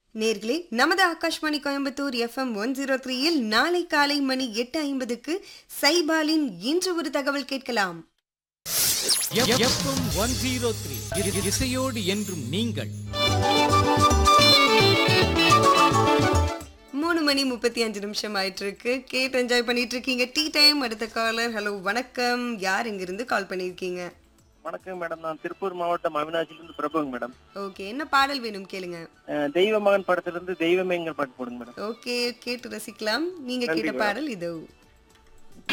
நேர்களே நமது Akashvani Coimbatore FM one zero த்ரீயில் நாளை காலை மணி எட்டு ஐம்பதுக்கு சைபாலின் இன்று ஒரு தகவல் கேட்கலாம் எஃப்எம் ஒன் ஜீரோ த்ரீ இசையோடு என்றும் நீங்கள் மூணு மணி முப்பத்தி அஞ்சு நிமிஷம் ஆயிட்டு இருக்கு கேட்டு என்ஜாய் பண்ணிட்டு இருக்கீங்க டீ டைம் அடுத்த காலர் ஹலோ வணக்கம் யார் இங்கிருந்து கால் பண்ணியிருக்கீங்க வணக்கம் மேடம் நான் திருப்பூர் மாவட்டம் அவினாசிலிருந்து பிரபுங்க மேடம் ஓகே என்ன பாடல் வேணும் கேளுங்க அஹ் தெய்வ மகன் படத்திலிருந்து தெய்வமே எங்கள் பாட்டு போடுங்க மேடம் ஓகே கேட்டு ரசிக்கலாம் நீங்க கேட்ட பாடல் இதோ